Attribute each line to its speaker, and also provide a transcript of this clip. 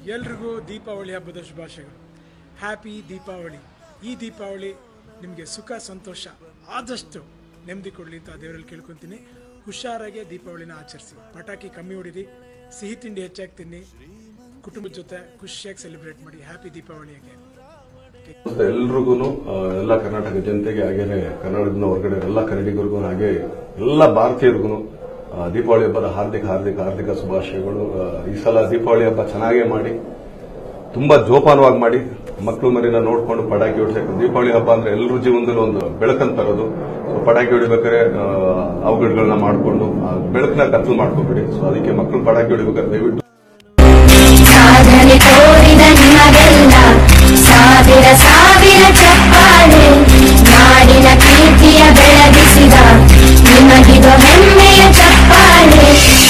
Speaker 1: ಎಲ್ರಿಗೂ ದೀಪಾವಳಿ ಹಬ್ಬದ ಶುಭಾಶಯಗಳು ಹ್ಯಾಪಿ ದೀಪಾವಳಿ ಈ ದೀಪಾವಳಿ ನಿಮಗೆ ಸುಖ ಸಂತೋಷ ಆದಷ್ಟು ನೆಮ್ಮದಿ ಕೊಡಲಿ ಅಂತ ದೇವರಲ್ಲಿ ಕೇಳ್ಕೊತೀನಿ ಹುಷಾರಾಗಿ ದೀಪಾವಳಿನ ಆಚರಿಸಿ ಪಟಾಕಿ ಕಮ್ಮಿ ಹೊಡೀರಿ ಸಿಹಿ ತಿಂಡಿ ಹೆಚ್ಚಾಗಿ ತಿನ್ನಿ ಕುಟುಂಬದ ಜೊತೆ ಖುಷಿಯಾಗಿ ಸೆಲೆಬ್ರೇಟ್ ಮಾಡಿ ಹ್ಯಾಪಿ ದೀಪಾವಳಿಗೆ
Speaker 2: ಎಲ್ರಿಗೂ ಎಲ್ಲ ಕರ್ನಾಟಕ ಜನತೆಗೆ ಹಾಗೇನೆ ಕನ್ನಡದಿಂದ ಹೊರಗಡೆ ಎಲ್ಲ ಕನ್ನಡಿಗರಿಗೂ ಹಾಗೆ ಎಲ್ಲ ಭಾರತೀಯರಿಗೂ ದೀಪಾವಳಿ ಹಬ್ಬದ ಹಾರ್ದಿಕ ಹಾರ್ದಿಕ ಹಾರ್ದಿಕ ಶುಭಾಶಯಗಳು ಆ, ಈ ಸಲ ದೀಪಾವಳಿ ಹಬ್ಬ ಚೆನ್ನಾಗೇ ಮಾಡಿ ತುಂಬಾ ಜೋಪಾನವಾಗಿ ಮಾಡಿ ಮಕ್ಕಳು ಮರಿನ ನೋಡ್ಕೊಂಡು ಪಟಾಕಿ ಹೊಡಿಸಕ್ಕೆ ದೀಪಾವಳಿ ಹಬ್ಬ ಅಂದ್ರೆ ಎಲ್ಲರ ಜೀವನದಲ್ಲಿ ಒಂದು ಬೆಳಕಂತ ತರೋದು ಸೊ ಪಟಾಕಿ ಹೊಡಿಬೇಕಾದ್ರೆ ಆ, ಅವಘಡಗಳನ್ನ ಮಾಡಿಕೊಂಡು ಬೆಳಕನ್ನ ಕತ್ಲು ಮಾಡ್ಕೊಬೇಡಿ ಸೊ ಅದಕ್ಕೆ ಮಕ್ಕಳು ಪಟಾಕಿ ಹೊಡಿಬೇಕಾದ್ರೆ ದಯವಿಟ್ಟು
Speaker 3: ಸಾಧನೆ ತೋರಿದ ನಿಮಗೆಲ್ಲ ಸಾವಿರ ಸಾವಿರ ಚಪ್ಪಾಳೆ ನಾಡಿನ ಕೀರ್ತಿಯ ಬೆಳಗಿಸಿದ ನಿಮಗಿದು ಹೆಮ್ಮೆಯ ಚಪ್ಪಾಳೆ